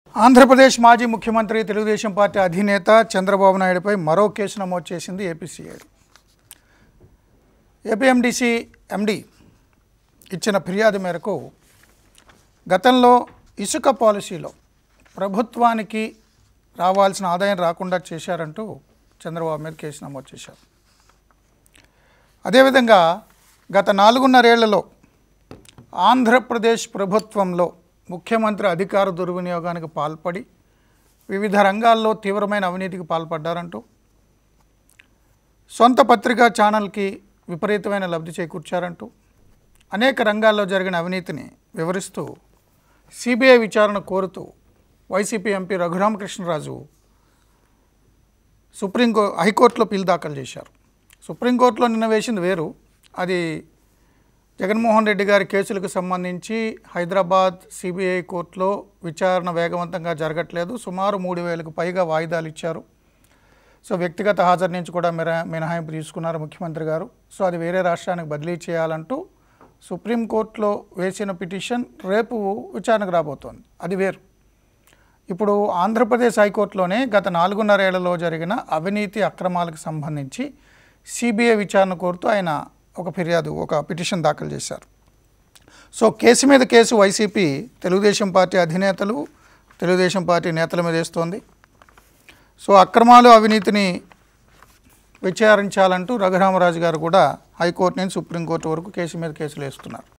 ఆంధ్రప్రదేశ్ మాజీ ముఖ్యమంత్రి తెలుగుదేశం పార్టీ అధినేత చంద్రబాబు నాయుడుపై మరో కేసు నమోదు చేసింది ఏపీసీఐడి ఏపీఎండిసి ఎండి ఇచ్చిన ఫిర్యాదు మేరకు గతంలో ఇసుక పాలసీలో ప్రభుత్వానికి రావాల్సిన ఆదాయం రాకుండా చేశారంటూ చంద్రబాబు మీద కేసు నమోదు చేశారు అదేవిధంగా గత నాలుగున్నరేళ్లలో ఆంధ్రప్రదేశ్ ప్రభుత్వంలో ముఖ్యమంత్రి అధికార దుర్వినియోగానికి పాల్పడి వివిధ రంగాల్లో తీవ్రమైన అవినీతికి పాల్పడ్డారంటూ సొంత పత్రికా ఛానల్కి విపరీతమైన లబ్ధి చేకూర్చారంటూ అనేక రంగాల్లో జరిగిన అవినీతిని వివరిస్తూ సిబిఐ విచారణ కోరుతూ వైసీపీ ఎంపీ రఘురామకృష్ణరాజు సుప్రీంకో హైకోర్టులో పిల్ దాఖలు చేశారు సుప్రీంకోర్టులో నిన్న వేసింది వేరు అది జగన్మోహన్ రెడ్డి గారి కేసులకు సంబంధించి హైదరాబాద్ సిబిఐ కోర్టులో విచారణ వేగవంతంగా జరగట్లేదు సుమారు మూడు వేలకు పైగా వాయిదాలు ఇచ్చారు సో వ్యక్తిగత హాజరు నుంచి కూడా మిరా మినహాయింపు తీసుకున్నారు ముఖ్యమంత్రి గారు సో అది వేరే రాష్ట్రానికి బదిలీ చేయాలంటూ సుప్రీంకోర్టులో వేసిన పిటిషన్ రేపు విచారణకు రాబోతోంది అది వేరు ఇప్పుడు ఆంధ్రప్రదేశ్ హైకోర్టులోనే గత నాలుగున్నరేళ్లలో జరిగిన అవినీతి అక్రమాలకు సంబంధించి సిబిఐ విచారణ కోరుతూ ఆయన ఒక ఫిర్యాదు ఒక పిటిషన్ దాఖలు చేశారు సో కేసు మీద కేసు వైసీపీ తెలుగుదేశం పార్టీ అధినేతలు తెలుగుదేశం పార్టీ నేతల మీద వేస్తోంది సో అక్రమాలు అవినీతిని విచారించాలంటూ రఘురామరాజు గారు కూడా హైకోర్టు నుంచి సుప్రీంకోర్టు వరకు కేసు మీద కేసులు వేస్తున్నారు